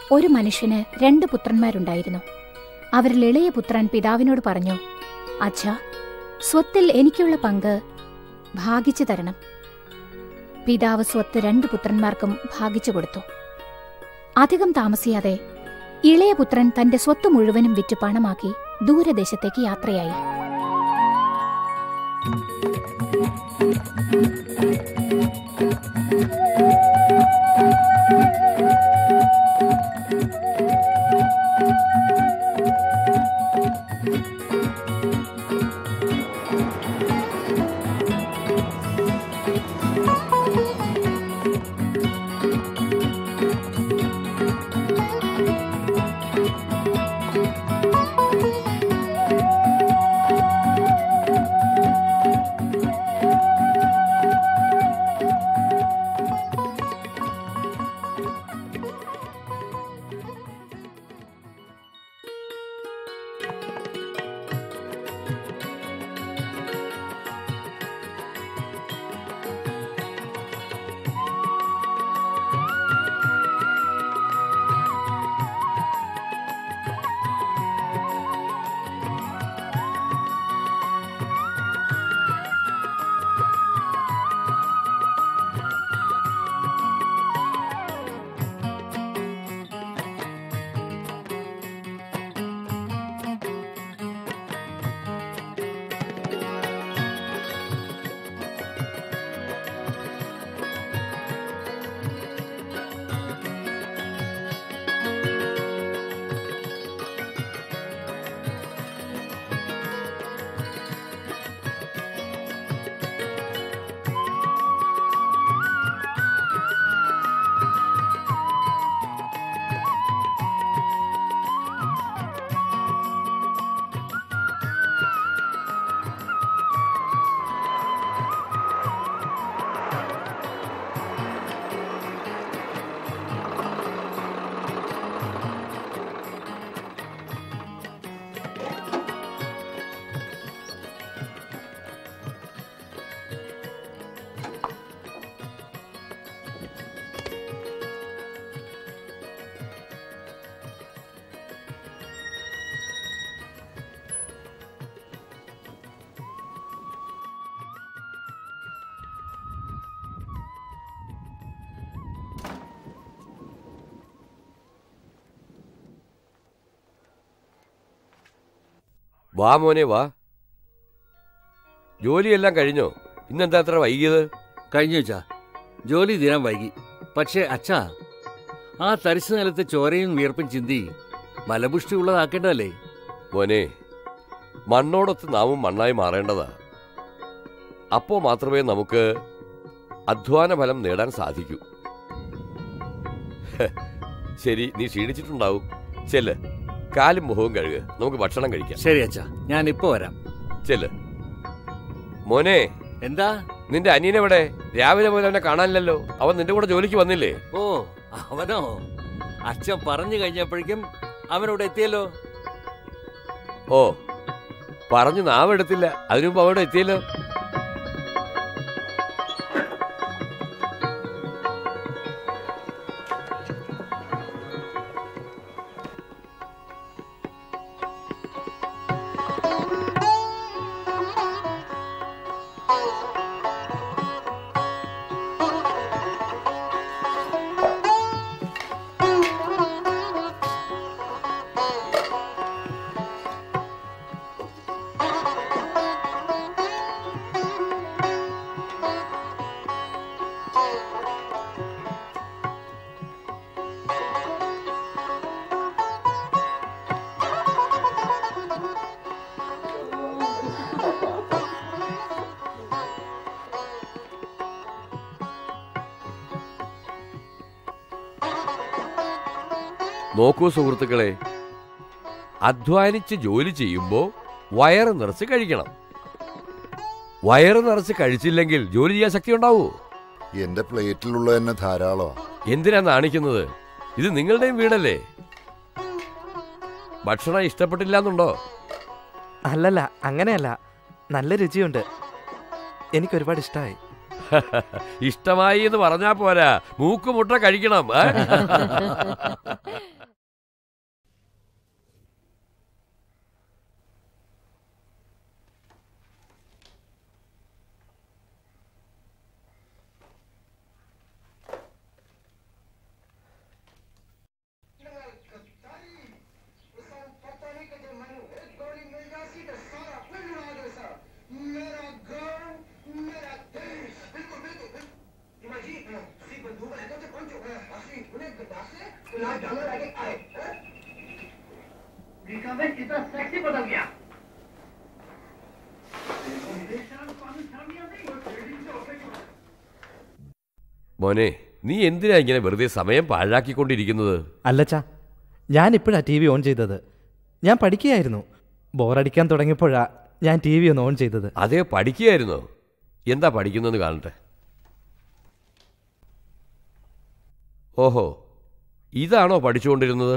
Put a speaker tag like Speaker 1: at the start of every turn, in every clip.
Speaker 1: ഒരു മനുഷ്യന് രണ്ട് പുത്രന്മാരുണ്ടായിരുന്നു അവരിൽ ഇളയ പുത്രൻ പിതാവിനോട് പറഞ്ഞു അച്ഛാ സ്വത്തിൽ എനിക്കുള്ള പങ്ക് ഭാഗിച്ചു തരണം പിതാവ് സ്വത്ത് രണ്ട് പുത്രന്മാർക്കും ഭാഗിച്ചു കൊടുത്തു അധികം താമസിയാതെ ഇളയ പുത്രൻ തന്റെ സ്വത്ത് മുഴുവനും വിറ്റ് പണമാക്കി ദൂരദേശത്തേക്ക് യാത്രയായി
Speaker 2: വാ മോനെ വാ ജോലിയെല്ലാം കഴിഞ്ഞോ ഇന്നെന്താ അത്ര വൈകിയത്
Speaker 3: കഴിഞ്ഞു വെച്ചാ ജോലി തീരാൻ വൈകി പക്ഷേ അച്ഛാ ആ തരിശു നിലത്ത് ചോരയും വിയർപ്പും ചിന്തി ബലപുഷ്ടി ഉള്ളതാക്കേണ്ടതല്ലേ
Speaker 2: മോനെ മണ്ണോടൊത്ത് നാമും മണ്ണായി മാറേണ്ടതാ അപ്പോ മാത്രമേ നമുക്ക് അധ്വാന ഫലം നേടാൻ സാധിക്കൂ ഹ്, ശരി നീ ക്ഷീണിച്ചിട്ടുണ്ടാവും ചെല്ല് കാലും മുഖവും കഴുകുക നമുക്ക് ഭക്ഷണം കഴിക്കാം
Speaker 3: ശരി അച്ഛാ ഞാൻ ഇപ്പൊ വരാം
Speaker 2: ചെല്ല് മോനെ
Speaker 3: എന്താ
Speaker 2: നിന്റെ അനിയനെവിടെ രാവിലെ മുതൽ അവനെ കാണാനില്ലല്ലോ അവൻ നിന്റെ കൂടെ ജോലിക്ക് വന്നില്ലേ
Speaker 3: ഓ അവനോ അച്ഛൻ പറഞ്ഞു കഴിഞ്ഞപ്പോഴേക്കും അവനോട് എത്തിയല്ലോ
Speaker 2: ഓ പറഞ്ഞു നാവെടുത്തില്ല അതിനുമുമ്പ് അവിടെ എത്തിയല്ലോ നോക്കൂ സുഹൃത്തുക്കളെ അധ്വാനിച്ച് ജോലി ചെയ്യുമ്പോ വയറ് നിറച്ച് കഴിക്കണം വയറ് നിറച്ച് കഴിച്ചില്ലെങ്കിൽ ജോലി ചെയ്യാൻ ശക്തി ഉണ്ടാവൂ
Speaker 4: എന്റെ പ്ലേറ്റിലുള്ള തന്നെ ധാരാളമാ
Speaker 2: എന്തിനാ നാണിക്കുന്നത് ഇത് നിങ്ങളുടെയും വീടല്ലേ ഭക്ഷണം ഇഷ്ടപ്പെട്ടില്ല എന്നുണ്ടോ
Speaker 5: അല്ലല്ല അങ്ങനെയല്ല നല്ല രുചിയുണ്ട് എനിക്ക് ഒരുപാട് ഇഷ്ടമായി
Speaker 2: ഇഷ്ടമായി എന്ന് പറഞ്ഞാ പോരാ മൂക്കുമുട്ട കഴിക്കണം ഏ? മോനെ നീ എന്തിനാ ഇങ്ങനെ വെറുതെ സമയം പാഴാക്കിക്കൊണ്ടിരിക്കുന്നത്
Speaker 5: അല്ലച്ചാ ഞാൻ ഇപ്പോഴാ ടി വി ഓൺ ചെയ്തത് ഞാൻ പഠിക്കുകയായിരുന്നു ബോറടിക്കാൻ തുടങ്ങിയപ്പോഴാ ഞാൻ ടി വി ഒന്ന് ഓൺ ചെയ്തത്
Speaker 2: അതേ പഠിക്കുകയായിരുന്നോ എന്താ പഠിക്കുന്നതെന്ന് കാണട്ടെ ഓഹോ ഇതാണോ പഠിച്ചുകൊണ്ടിരുന്നത്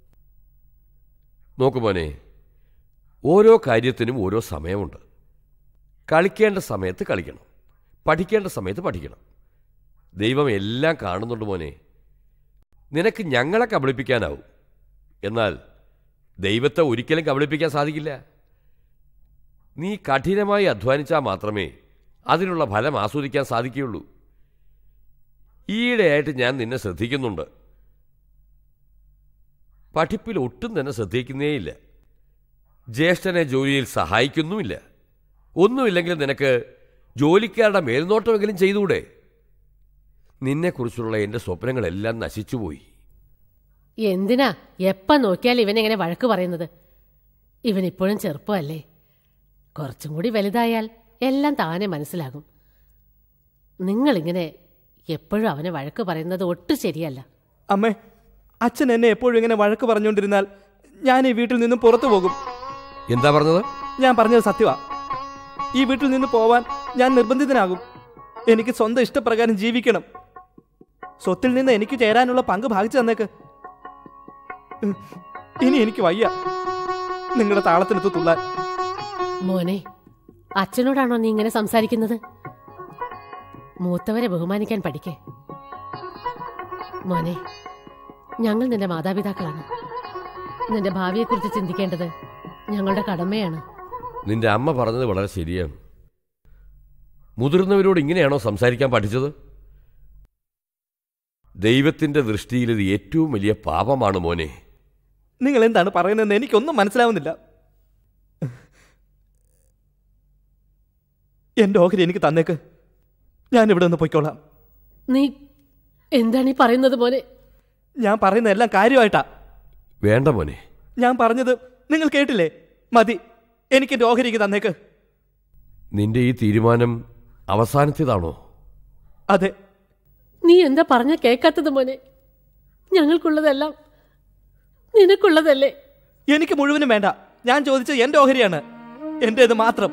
Speaker 2: നോക്കു മോനെ ഓരോ കാര്യത്തിനും ഓരോ സമയമുണ്ട് കളിക്കേണ്ട സമയത്ത് കളിക്കണം പഠിക്കേണ്ട സമയത്ത് പഠിക്കണം ദൈവം എല്ലാം കാണുന്നുണ്ട് മോനെ നിനക്ക് ഞങ്ങളെ കബളിപ്പിക്കാനാവും എന്നാൽ ദൈവത്തെ ഒരിക്കലും കബളിപ്പിക്കാൻ സാധിക്കില്ല നീ കഠിനമായി അധ്വാനിച്ചാൽ മാത്രമേ അതിനുള്ള ഫലം ആസ്വദിക്കാൻ സാധിക്കുകയുള്ളൂ ഈയിടെയായിട്ട് ഞാൻ നിന്നെ ശ്രദ്ധിക്കുന്നുണ്ട് പഠിപ്പിൽ ഒട്ടും തന്നെ ശ്രദ്ധിക്കുന്നേയില്ല ജ്യേഷ്ഠനെ ജോലിയിൽ സഹായിക്കുന്നുമില്ല ഒന്നുമില്ലെങ്കിൽ നിനക്ക് ജോലിക്കാരുടെ മേൽനോട്ടമെങ്കിലും ചെയ്തുകൂടെ നിന്നെക്കുറിച്ചുള്ള എൻ്റെ സ്വപ്നങ്ങളെല്ലാം നശിച്ചുപോയി
Speaker 6: എന്തിനാ എപ്പ നോക്കിയാൽ ഇവനെങ്ങനെ വഴക്ക് പറയുന്നത് ഇവൻ ഇപ്പോഴും ചെറുപ്പമല്ലേ കുറച്ചും കൂടി വലുതായാൽ എല്ലാം താനെ മനസ്സിലാകും നിങ്ങളിങ്ങനെ എപ്പോഴും അവനെ വഴക്ക് പറയുന്നത് ഒട്ടും ശരിയല്ല
Speaker 5: അമ്മേ അച്ഛൻ എന്നെ എപ്പോഴും ഇങ്ങനെ വഴക്ക് പറഞ്ഞുകൊണ്ടിരുന്നാൽ ഞാൻ ഈ വീട്ടിൽ നിന്നും പുറത്തു പോകും
Speaker 2: എന്താ പറഞ്ഞത്
Speaker 5: ഞാൻ പറഞ്ഞത് സത്യവാ ഈ വീട്ടിൽ നിന്ന് പോവാൻ ഞാൻ നിർബന്ധിതനാകും എനിക്ക് സ്വന്തം ഇഷ്ടപ്രകാരം ജീവിക്കണം സ്വത്തിൽ നിന്ന് എനിക്ക് ചേരാനുള്ള പങ്ക് ഭാഗിച്ചു തന്നേക്ക് ഉം. ഇനി എനിക്ക് വയ്യ നിങ്ങളുടെ താളത്തിനൊത്ത് തുള്ളാൻ
Speaker 6: മോനെ അച്ഛനോടാണോ നീ ഇങ്ങനെ സംസാരിക്കുന്നത് മൂത്തവരെ ബഹുമാനിക്കാൻ പഠിക്കേ മോനെ ഞങ്ങൾ നിന്റെ മാതാപിതാക്കളാണ് നിന്റെ ഭാവിയെക്കുറിച്ച് ചിന്തിക്കേണ്ടത് ഞങ്ങളുടെ കടമയാണ്
Speaker 2: നിന്റെ അമ്മ പറഞ്ഞത് വളരെ ശരിയാണ് മുതിർന്നവരോട് ഇങ്ങനെയാണോ സംസാരിക്കാൻ പഠിച്ചത് ദൈവത്തിന്റെ ദൃഷ്ടിയിൽ ഇത് ഏറ്റവും വലിയ പാപമാണ് മോനെ
Speaker 5: നിങ്ങൾ എന്താണ് പറയുന്നതെന്ന് എനിക്കൊന്നും മനസ്സിലാവുന്നില്ല എന്റെ ഓഹരി എനിക്ക് തന്നേക്ക് ഞാൻ ഇവിടെ നിന്ന് പൊയ്ക്കോളാം
Speaker 6: നീ എന്താണ് ഈ പറയുന്നത് മോനെ
Speaker 5: ഞാൻ പറയുന്ന എല്ലാം കാര്യമായിട്ടാ
Speaker 2: വേണ്ട മോനെ
Speaker 5: ഞാൻ പറഞ്ഞത് നിങ്ങൾ കേട്ടില്ലേ മതി എനിക്ക് എന്റെ ഓഹരിക്ക് തന്നേക്ക്
Speaker 2: നിന്റെ ഈ തീരുമാനം അവസാനത്തേതാണോ
Speaker 5: അതെ
Speaker 6: നീ എന്താ പറഞ്ഞ കേൾക്കാത്തത് മോനെ ഞങ്ങൾക്കുള്ളതെല്ലാം നിനക്കുള്ളതല്ലേ
Speaker 5: എനിക്ക് മുഴുവനും വേണ്ട ഞാൻ ചോദിച്ചത് എന്റെ ഓഹരിയാണ് എന്റേത് മാത്രം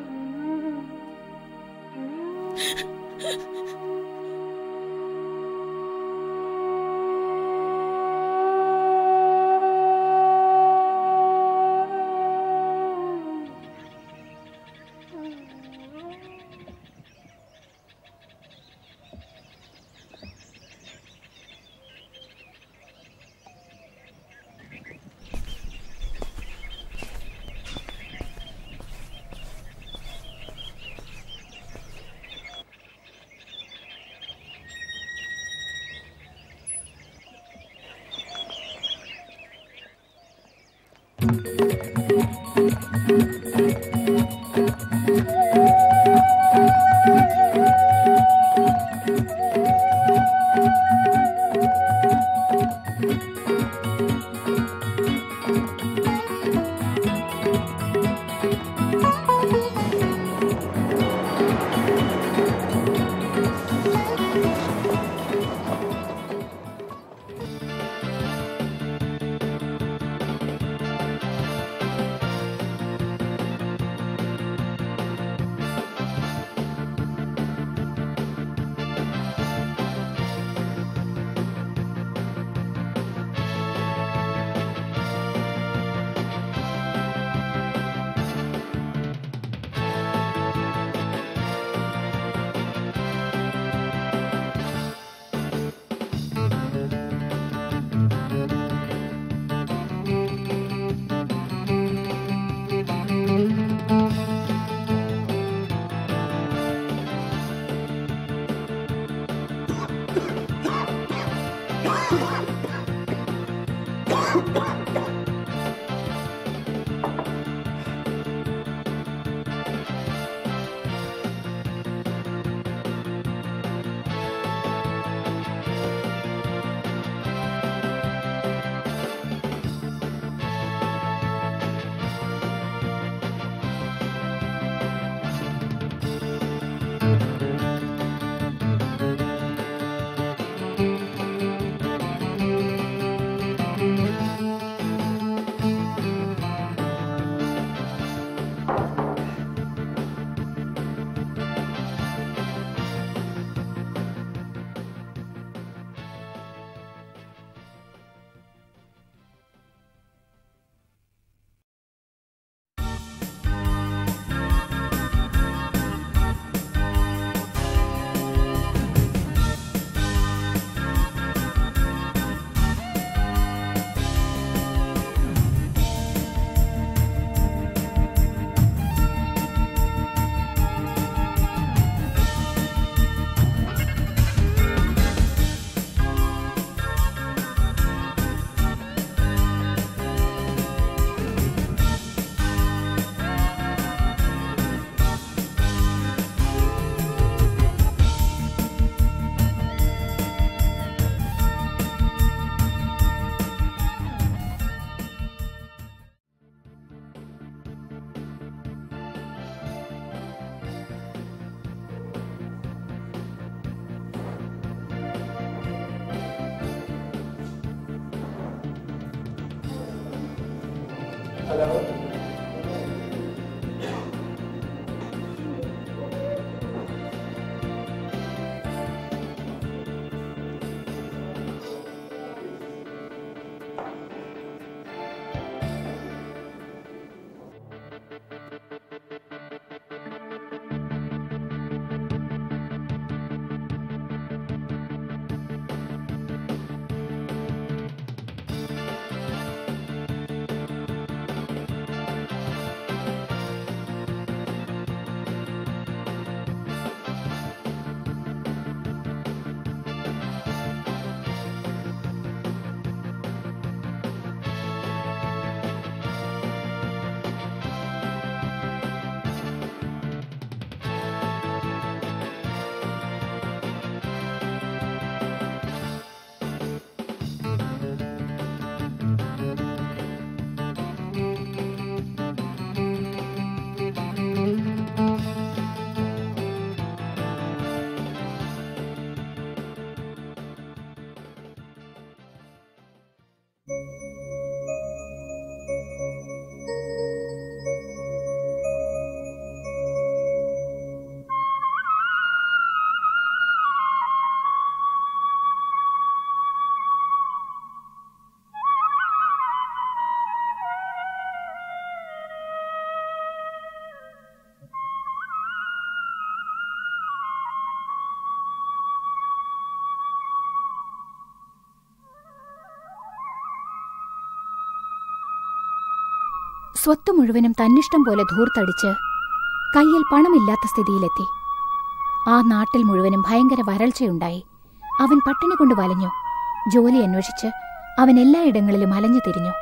Speaker 1: സ്വത്ത് മുഴുവനും തന്നിഷ്ടം പോലെ ധൂർത്തടിച്ച് കയ്യിൽ പണമില്ലാത്ത സ്ഥിതിയിലെത്തി ആ നാട്ടിൽ മുഴുവനും ഭയങ്കര വരൾച്ചയുണ്ടായി അവൻ പട്ടിണി കൊണ്ട് വലഞ്ഞു ജോലി അന്വേഷിച്ച് അവൻ എല്ലായിടങ്ങളിലും അലഞ്ഞു തിരിഞ്ഞു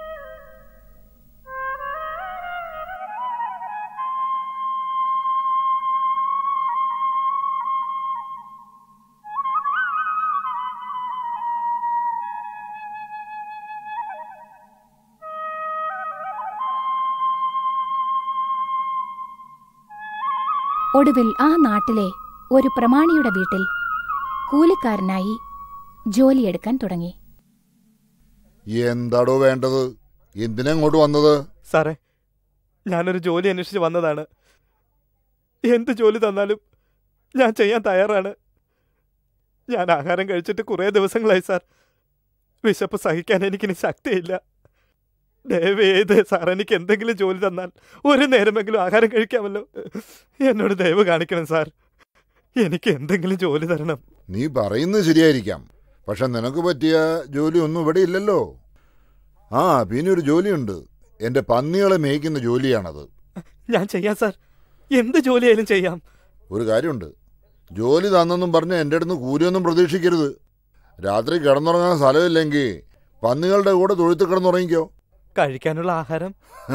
Speaker 1: ഒടുവിൽ ആ നാട്ടിലെ ഒരു പ്രമാണിയുടെ വീട്ടിൽ കൂലിക്കാരനായി ജോലിയെടുക്കാൻ തുടങ്ങി
Speaker 4: എന്താടോ വേണ്ടത് എന്തിനാ ഇങ്ങോട്ട് വന്നത്
Speaker 5: സാറേ ഞാനൊരു ജോലി അന്വേഷിച്ച് വന്നതാണ് എന്ത് ജോലി തന്നാലും ഞാൻ ചെയ്യാൻ തയ്യാറാണ് ഞാൻ ആഹാരം കഴിച്ചിട്ട് കുറേ ദിവസങ്ങളായി സാർ വിശപ്പ് സഹിക്കാൻ എനിക്കിനി ശക്തിയില്ല ദയവേത് സാർ എനിക്ക് എന്തെങ്കിലും ജോലി തന്നാൽ ഒരു നേരമെങ്കിലും ആഹാരം കഴിക്കാമല്ലോ എന്നോട് ദയവ് കാണിക്കണം സാർ എനിക്ക് എന്തെങ്കിലും ജോലി തരണം
Speaker 4: നീ പറയുന്നത് ശരിയായിരിക്കാം പക്ഷെ നിനക്ക് പറ്റിയ ജോലി ഒന്നും ഇവിടെ ഇല്ലല്ലോ ആ പിന്നെ ഒരു ജോലിയുണ്ട് എന്റെ പന്നികളെ മേയ്ക്കുന്ന ജോലിയാണത്
Speaker 5: ഞാൻ ചെയ്യാം സാർ എന്ത് ജോലിയായാലും ചെയ്യാം
Speaker 4: ഒരു കാര്യമുണ്ട് ജോലി തന്നെന്നും പറഞ്ഞ് എൻ്റെ അടുത്ത് കൂലിയൊന്നും പ്രതീക്ഷിക്കരുത് രാത്രി കിടന്നുറങ്ങാൻ സ്ഥലമില്ലെങ്കിൽ പന്നികളുടെ കൂടെ തൊഴുത്ത് കിടന്നുറങ്ങിക്കോ
Speaker 5: കഴിക്കാനുള്ള ആഹാരം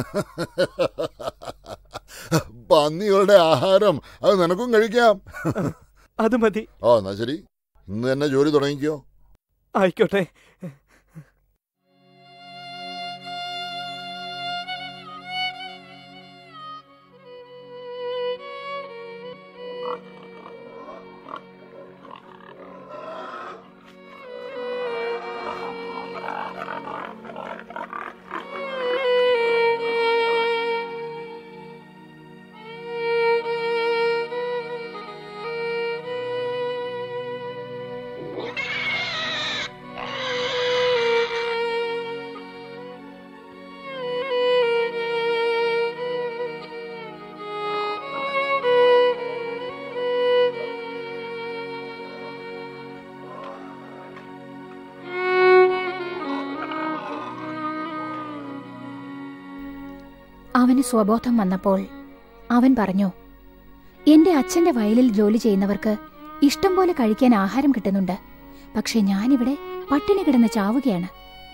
Speaker 4: പന്നികളുടെ ആഹാരം അത് നിനക്കും കഴിക്കാം
Speaker 5: അത് മതി
Speaker 4: ഓ എന്നാ ശരി ഇന്ന് തന്നെ ജോലി തുടങ്ങിക്കോ
Speaker 5: ആയിക്കോട്ടെ
Speaker 1: അവന് സ്വബോധം വന്നപ്പോൾ അവൻ പറഞ്ഞു എന്റെ അച്ഛന്റെ വയലിൽ ജോലി ചെയ്യുന്നവർക്ക് ഇഷ്ടം പോലെ കഴിക്കാൻ ആഹാരം കിട്ടുന്നുണ്ട് പക്ഷെ ഞാനിവിടെ പട്ടിണി കിടന്ന് ചാവുകയാണ്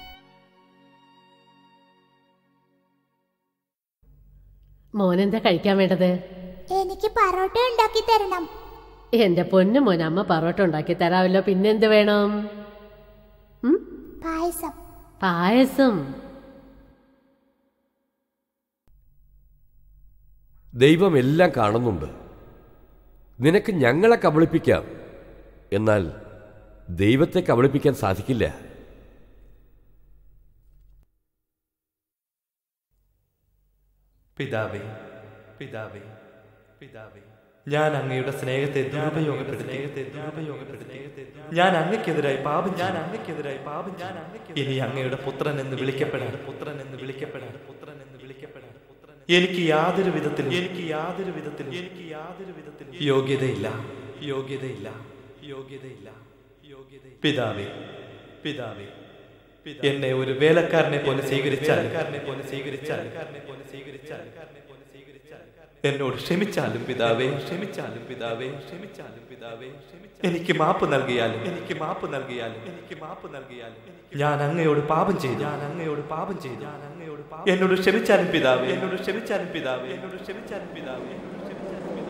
Speaker 6: മോനെന്താ കഴിക്കാൻ വേണ്ടത്
Speaker 7: എനിക്ക് പറോട്ട ഉണ്ടാക്കി തരണം
Speaker 6: എന്റെ പൊന്നു മോൻ അമ്മ പറോട്ട ഉണ്ടാക്കി തരാമല്ലോ പിന്നെന്ത് വേണം ഉം?
Speaker 7: പായസം
Speaker 6: പായസം
Speaker 2: ദൈവം എല്ലാം കാണുന്നുണ്ട് നിനക്ക് ഞങ്ങളെ കബളിപ്പിക്കാം എന്നാൽ ദൈവത്തെ കബളിപ്പിക്കാൻ സാധിക്കില്ല
Speaker 5: പിതാവേ പിതാവേ പിതാവേ ഞാൻ അങ്ങയുടെ സ്നേഹത്തെ ദുരുപയോഗപ്പെടുത്തി ദുരുപയോഗപ്പെടുത്തി ഞാൻ അങ്ങക്കെതിരായി പാപം ഞാൻ അങ്ങക്കെതിരായി പാപം ഞാൻ ഇനി അങ്ങയുടെ പുത്രൻ എന്ന് വിളിക്കപ്പെടാൻ പുത്രൻ എന്ന് വിളിക്കപ്പെടാൻ പുത്രൻ എന്ന് വിളിക്കപ്പെടാൻ പുത്രൻ എനിക്ക് യാതൊരു വിധത്തിലും എനിക്ക് യാതൊരു വിധത്തിലും എനിക്ക് യാതൊരു വിധത്തിലും യോഗ്യതയില്ല യോഗ്യതയില്ല യോഗ്യതയില്ല യോഗ്യത പിതാവേ പിതാവേ എന്നെ ഒരു വേലക്കാരനെ പോലെ സ്വീകരിച്ചാൽ പോലെ സ്വീകരിച്ചാൽ പോലെ സ്വീകരിച്ചാൽ എന്നോട് ക്ഷമിച്ചാലും പിതാവേ ക്ഷമിച്ചാലും പിതാവേ ക്ഷമിച്ചാലും പിതാവേ എനിക്ക് മാപ്പ് നൽകിയാലും എനിക്ക് മാപ്പ് നൽകിയാലും എനിക്ക് മാപ്പ് നൽകിയാലും ഞാൻ അങ്ങയോട് പാപം ചെയ്തു ഞാൻ അങ്ങയോട് പാപം ചെയ്തു ഞാൻ അങ്ങയോട് പാപം എന്നോട് ക്ഷമിച്ചാലും പിതാവേ എന്നോട് ക്ഷമിച്ചാലും പിതാവേ എന്നോട് ക്ഷമിച്ചാലും പിതാവേ എന്നോട് ക്ഷമിച്ചാലും പിതാവേ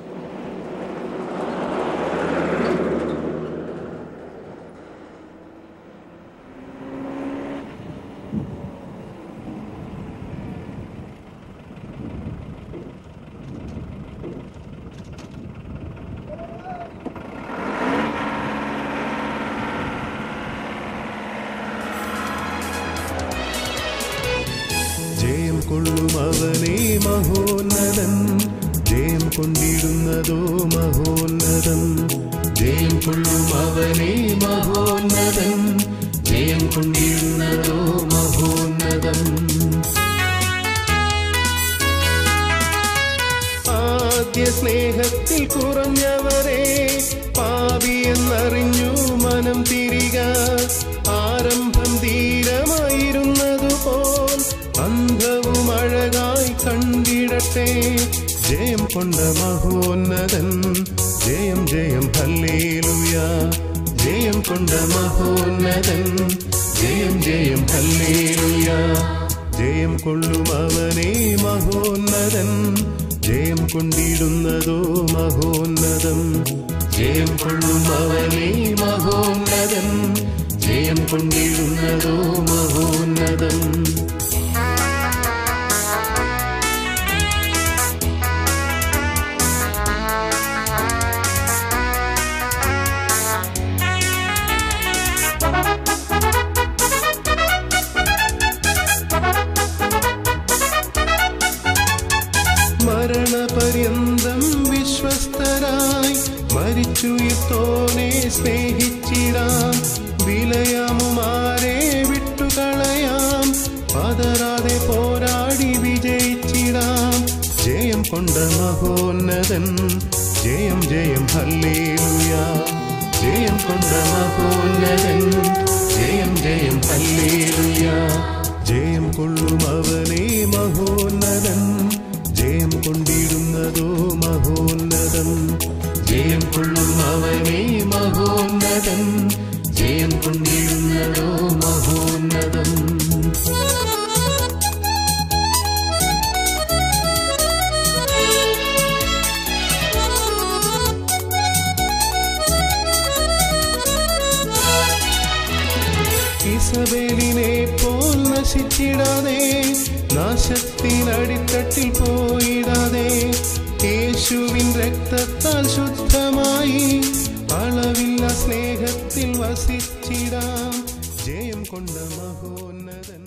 Speaker 8: ജയം കൊള്ളും അവനെ മഹോന്നതൻ ജയം കൊണ്ടിടുന്നതോ മഹോന്നതം ജയം കൊള്ളും അവനെ മഹോന്നതൻ ജയം കൊണ്ടിടുന്നതോ മഹോന്നതം ആദ്യ സ്നേഹത്തിൽ കുറഞ്ഞവരെ പാപിയെന്നറിഞ്ഞു മനം തിരിക ആരംഭം ധീരമായിരുന്നതുപോൽ അന്ധവും അഴകായി കണ്ടിടട്ടെ ജയം കൊണ്ട മഹോന്നതൻ ജയം ജയം ഹല്ലേലൂയ ജയം കൊണ്ട മഹോന്നതൻ ജയം ജയം ഹല്ലേലൂയ ജയം കൊള്ളും അവനെ മഹോന്നതൻ ജയം കൊണ്ടിടുന്നതോ മഹോന്നതം ജയം കൊള്ളും അവനെ മഹോന്നതൻ ജയം കൊണ്ടിടുന്നതോ മഹോന്നതം മരണപര്യന്തം വിശ്വസ്തരായി മരിച്ചുയിർത്തോനെ സ്നേഹിച്ചിടാം വിലയാമുമാരെ വിട്ടുകളയാം പതറാതെ പോരാടി വിജയിച്ചിടാം ജയം കൊണ്ട മഹോന്നതൻ ജയം ജയം ഹല്ലേലൂയ ജയം കൊണ്ട മഹോന്നതൻ ജയം ജയം ഹല്ലേലൂയ ജയം കൊള്ളും അവനെ മഹോന്നതൻ ജയം കൊണ്ടിടുന്നതോ മഹോന്നതം ജയം കൊള്ളും അവനെ മഹോന്നതൻ ജയം കൊണ്ടിടുന്നതോ മഹോന്നതം ഇസബേലിനെ പോൽ നശിച്ചിടാതെ നാശത്തിനടിത്തട്ടിൽ പോയിടാതെ യേശുവിൻ രക്തത്താൽ ശുദ്ധമായി അളവില്ല സ്നേഹത്തിൽ വസിച്ചിടാം ജയം കൊണ്ട മഹോന്നതൻ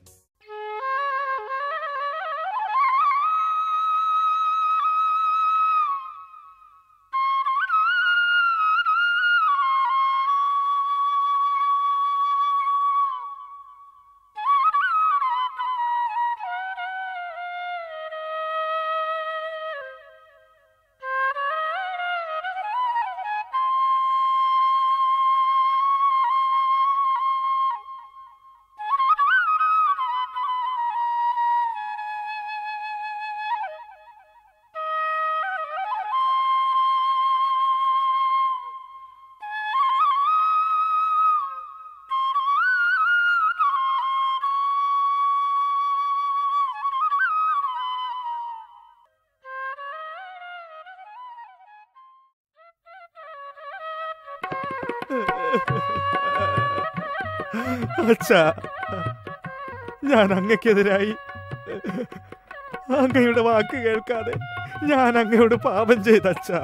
Speaker 5: അച്ഛാ ഞാൻ അങ്ങക്കെതിരായി അങ്ങയുടെ വാക്ക് കേൾക്കാതെ ഞാൻ അങ്ങയോട് പാപം ചെയ്ത അച്ഛാ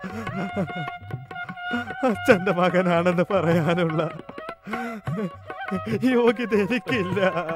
Speaker 5: അച്ഛന്റെ മകനാണെന്ന് പറയാനുള്ള യോഗ്യത എനിക്കില്ല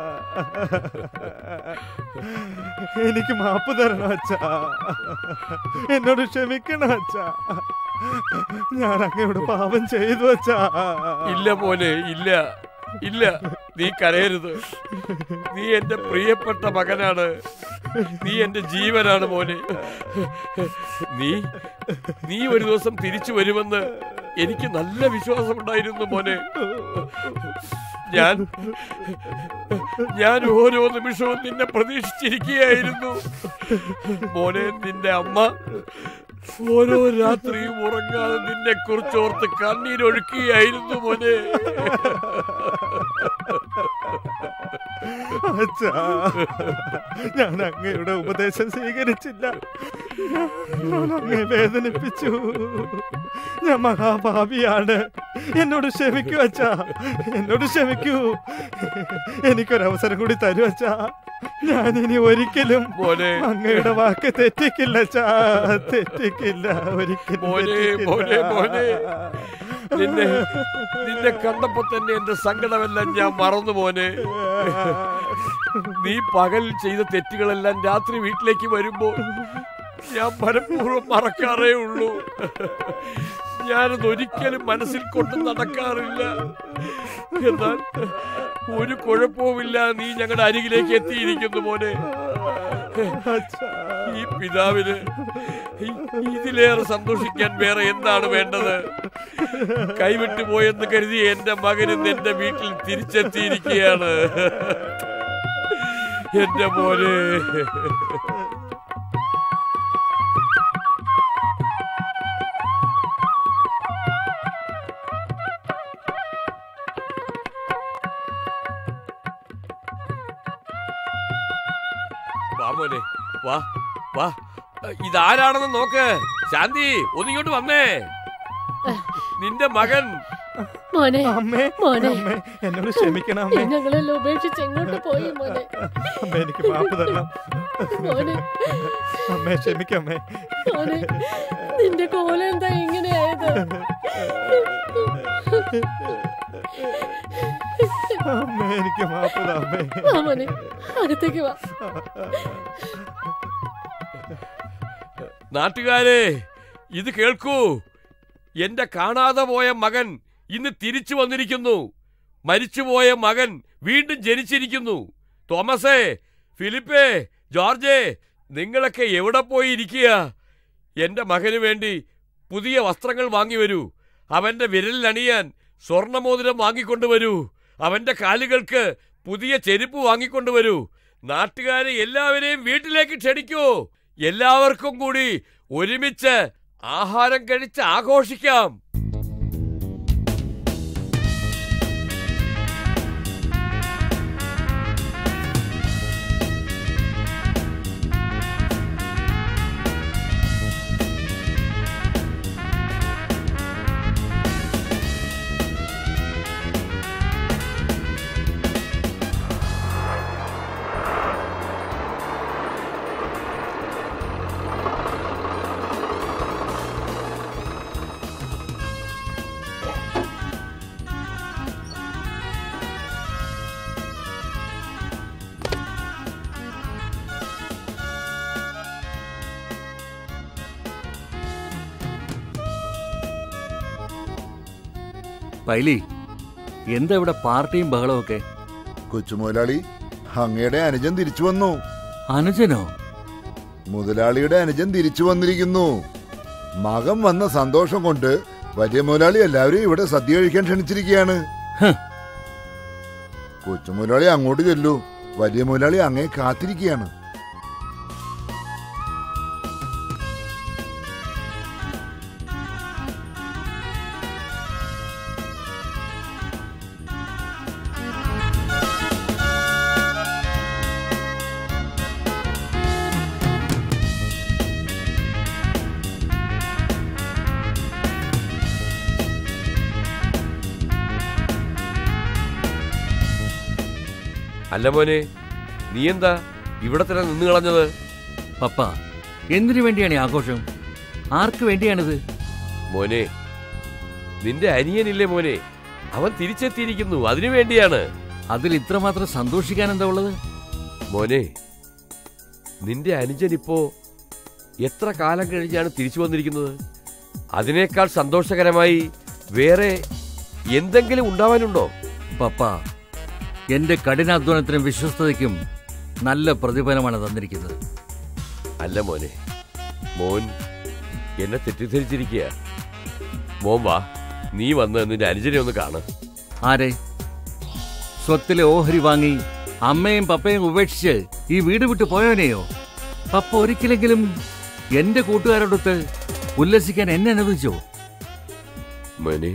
Speaker 5: എനിക്ക് മാപ്പ് തരണം അച്ഛാ എന്നോട് ക്ഷമിക്കണം അച്ഛാ ഞാൻ അങ്ങയോട് പാപം ചെയ്തു അച്ഛാ
Speaker 2: ഇല്ല മോനെ ഇല്ല ഇല്ല നീ കരയരുത് നീ എന്റെ പ്രിയപ്പെട്ട മകനാണ് നീ എന്റെ ജീവനാണ് മോനെ നീ നീ ഒരു ദിവസം തിരിച്ചു വരുമെന്ന് എനിക്ക് നല്ല വിശ്വാസമുണ്ടായിരുന്നു മോനെ ഞാൻ ഞാൻ ഓരോ നിമിഷവും നിന്നെ പ്രതീക്ഷിച്ചിരിക്കുകയായിരുന്നു മോനെ നിന്റെ അമ്മ ഓരോ രാത്രിയും ഉറങ്ങാതെ നിന്നെ കുറിച്ചോർത്ത് കണ്ണീരൊഴുക്കുകയായിരുന്നു മോനെ
Speaker 5: അച്ഛാ ഞാൻ അങ്ങയുടെ ഉപദേശം സ്വീകരിച്ചില്ല ഞാൻ അങ്ങയെ വേദനിപ്പിച്ചു ഞാൻ മഹാഭാവിയാണ് എന്നോട് ക്ഷമിക്കൂ അച്ഛാ എന്നോട് ക്ഷമിക്കൂ എനിക്കൊരവസരം കൂടി തരൂ അച്ഛാ ഞാൻ ഇനി ഒരിക്കലും
Speaker 2: മോനെ
Speaker 5: അങ്ങയുടെ വാക്ക് തെറ്റിക്കില്ല അച്ഛാ തെറ്റിക്കില്ല ഒരിക്കലും
Speaker 2: മോനെ, മോനെ, മോനെ. നിന്നെ നിന്നെ കണ്ടപ്പോ തന്നെ എന്റെ സങ്കടമെല്ലാം ഞാൻ മറന്നു മോനെ നീ പകൽ ചെയ്ത തെറ്റുകളെല്ലാം രാത്രി വീട്ടിലേക്ക് വരുമ്പോൾ ഞാൻ മനഃപൂർവ്വം മറക്കാറേ ഉള്ളൂ ഞാനത് ഒരിക്കലും മനസ്സിൽ കൊണ്ട് നടക്കാറില്ല എന്നാൽ ഒരു കുഴപ്പവുമില്ല നീ ഞങ്ങളുടെ അരികിലേക്ക് എത്തിയിരിക്കുന്നു മോനെ ഈ പിതാവിന് ഇ- ഇതിലേറെ സന്തോഷിക്കാൻ വേറെ എന്താണ് വേണ്ടത് കൈവിട്ടു പോയെന്ന് കരുതി എന്റെ മകൻ ഇന്ന് എന്റെ വീട്ടിൽ തിരിച്ചെത്തിയിരിക്കുകയാണ് എന്റെ മോനെ വാ മോനെ വാ വാ ഇതാരാണെന്ന് നോക്ക് ശാന്തി ഒന്നിങ്ങോട്ട് വന്നേ നിന്റെ മകൻ
Speaker 6: മോനെ
Speaker 5: അമ്മേ
Speaker 6: മോനെ.
Speaker 5: അമ്മേ എന്നോട് ക്ഷമിക്കണം അമ്മേ
Speaker 6: ഞങ്ങളെല്ലാം ഉപേക്ഷിച്ച് എങ്ങോട്ട് പോയി മോനെ
Speaker 5: അമ്മേ എനിക്ക് മാപ്പ് തരണം
Speaker 6: മോനെ
Speaker 5: അമ്മേ ക്ഷമിക്കമ്മേ
Speaker 6: മോനെ നിന്റെ കോലം എന്താ ഇങ്ങനെയായത്
Speaker 5: അമ്മേ എനിക്ക് മാപ്പ് താ അമ്മേ
Speaker 6: വാ മോനെ അകത്തേക്ക് വാ
Speaker 2: നാട്ടുകാരെ ഇത് കേൾക്കൂ എന്റെ കാണാതെ പോയ മകൻ ഇന്ന് തിരിച്ചു വന്നിരിക്കുന്നു മരിച്ചുപോയ മകൻ വീണ്ടും ജനിച്ചിരിക്കുന്നു തോമസേ ഫിലിപ്പേ ജോർജേ നിങ്ങളൊക്കെ എവിടെ പോയി ഇരിക്കുക എന്റെ മകന് വേണ്ടി പുതിയ വസ്ത്രങ്ങൾ വാങ്ങി വരൂ അവന്റെ വിരലിലണിയാൻ സ്വർണമോതിരം വാങ്ങിക്കൊണ്ടുവരൂ അവന്റെ കാലുകൾക്ക് പുതിയ ചെരുപ്പ് വാങ്ങിക്കൊണ്ടുവരൂ നാട്ടുകാരെ എല്ലാവരെയും വീട്ടിലേക്ക് ക്ഷണിക്കൂ എല്ലാവർക്കും കൂടി ഒരുമിച്ച് ആഹാരം കഴിച്ച് ആഘോഷിക്കാം
Speaker 3: പൈലി എന്താ ഇവിടെ പാർട്ടിയും ബഹളവും ഒക്കെ
Speaker 4: കൊച്ചുമുതലാളി അങ്ങയുടെ അനുജൻ തിരിച്ചു വന്നു
Speaker 3: അനുജനോ
Speaker 4: മുതലാളിയുടെ അനുജൻ തിരിച്ചു വന്നിരിക്കുന്നു മകൻ വന്ന സന്തോഷം കൊണ്ട് വലിയ മുതലാളി എല്ലാവരും ഇവിടെ സദ്യ കഴിക്കാൻ ക്ഷണിച്ചിരിക്കുകയാണ്
Speaker 3: ഹ്.
Speaker 4: കൊച്ചുമുതലാളി അങ്ങോട്ട് ചെല്ലൂ വലിയ മുതലാളി അങ്ങേ കാത്തിരിക്കുകയാണ്
Speaker 2: അല്ല മോനെ നീ എന്താ ഇവിടെ തന്നെ നിന്ന് കളഞ്ഞത്
Speaker 3: പപ്പ എന്തിനു വേണ്ടിയാണ് ഈ ആഘോഷം ആർക്ക് വേണ്ടിയാണിത്
Speaker 2: മോനെ നിന്റെ അനിയനില്ലേ മോനെ അവൻ തിരിച്ചെത്തിയിരിക്കുന്നു അതിനു വേണ്ടിയാണ്
Speaker 3: അതിൽ ഇത്രമാത്രം സന്തോഷിക്കാൻ എന്താ ഉള്ളത്
Speaker 2: മോനെ നിന്റെ അനുജൻ ഇപ്പോ എത്ര കാലം കഴിഞ്ഞാണ് തിരിച്ചു വന്നിരിക്കുന്നത് അതിനേക്കാൾ സന്തോഷകരമായി വേറെ എന്തെങ്കിലും ഉണ്ടാവാനുണ്ടോ
Speaker 3: പപ്പ എന്റെ കഠിനാധ്വാനത്തിനും വിശ്വസ്തതയ്ക്കും നല്ല പ്രതിഫലമാണ് തന്നിരിക്കുന്നത്
Speaker 2: അല്ല മോനെ മോൻ എന്നെ തെറ്റിദ്ധരിച്ചിരിക്കുക മോൻ വാ നീ വന്ന് നിന്റെ അനുജനെ ഒന്ന് കാണ്
Speaker 3: ആരെ സ്വത്തിലെ ഓഹരി വാങ്ങി അമ്മയും പപ്പയും ഉപേക്ഷിച്ച് ഈ വീട് വിട്ടു പോയവനെയോ പപ്പ ഒരിക്കലെങ്കിലും എന്റെ കൂട്ടുകാരോടൊത്ത് ഉല്ലസിക്കാൻ എന്നെ അനുവദിച്ചോ
Speaker 2: മോനെ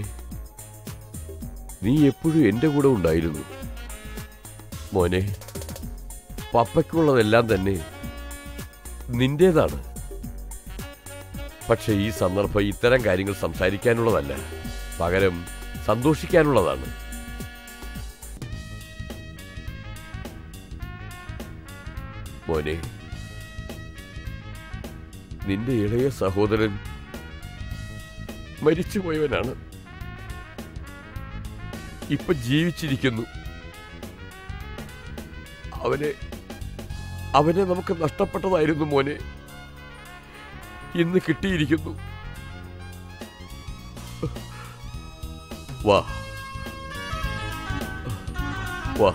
Speaker 2: നീ എപ്പോഴും എന്റെ കൂടെ ഉണ്ടായിരുന്നു മോനെ പപ്പയ്ക്കുള്ളതെല്ലാം തന്നെ നിന്റേതാണ് പക്ഷെ ഈ സന്ദർഭം ഇത്തരം കാര്യങ്ങൾ സംസാരിക്കാനുള്ളതല്ല പകരം സന്തോഷിക്കാനുള്ളതാണ് മോനെ നിന്റെ ഇളയ സഹോദരൻ മരിച്ചുപോയവനാണ് ഇപ്പൊ ജീവിച്ചിരിക്കുന്നു അവനെ അവനെ നമുക്ക് നഷ്ടപ്പെട്ടതായിരുന്നു മോനെ ഇന്ന് കിട്ടിയിരിക്കുന്നു വാ വാ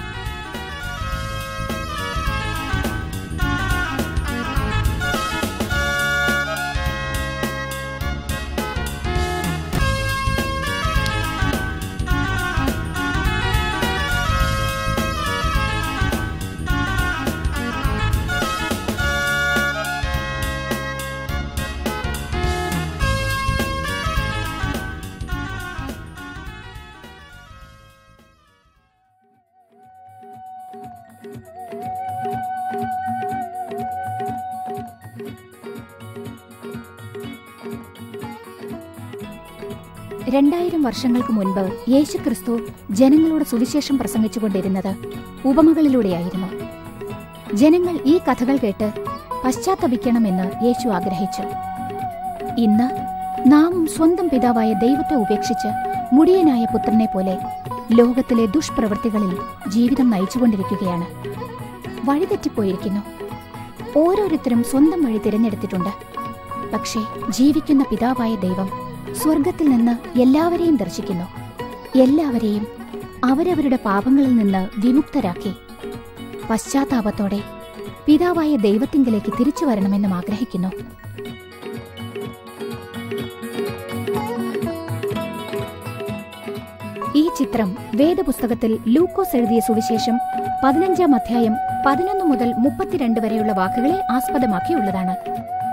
Speaker 1: രണ്ടായിരം വർഷങ്ങൾക്ക് മുൻപ് യേശുക്രിസ്തു ജനങ്ങളോട് സുവിശേഷം പ്രസംഗിച്ചുകൊണ്ടിരുന്നത് ഉപമകളിലൂടെയായിരുന്നു ജനങ്ങൾ ഈ കഥകൾ കേട്ട് പശ്ചാത്തപിക്കണമെന്ന് യേശു ആഗ്രഹിച്ചു ഇന്ന് നാമും സ്വന്തം പിതാവായ ദൈവത്തെ ഉപേക്ഷിച്ച് മുടിയനായ പുത്രനെ പോലെ ലോകത്തിലെ ദുഷ്പ്രവൃത്തികളിൽ ജീവിതം നയിച്ചുകൊണ്ടിരിക്കുകയാണ് വഴിതെറ്റിപ്പോയിരിക്കുന്നു ഓരോരുത്തരും സ്വന്തം വഴി തിരഞ്ഞെടുത്തിട്ടുണ്ട് പക്ഷേ ജീവിക്കുന്ന പിതാവായ ദൈവം സ്വർഗത്തിൽ നിന്ന് എല്ലാവരെയും ദർശിക്കുന്നു എല്ലാവരെയും അവരവരുടെ പാപങ്ങളിൽ നിന്ന് വിമുക്തരാക്കി പശ്ചാത്താപത്തോടെ പിതാവായ ദൈവത്തിങ്കിലേക്ക് തിരിച്ചു വരണമെന്നും ആഗ്രഹിക്കുന്നു ഈ ചിത്രം വേദപുസ്തകത്തിൽ ലൂക്കോസ് എഴുതിയ സുവിശേഷം പതിനഞ്ചാം അധ്യായം പതിനൊന്ന് മുതൽ മുപ്പത്തിരണ്ട് വരെയുള്ള വാക്കുകളെ ആസ്പദമാക്കിയുള്ളതാണ്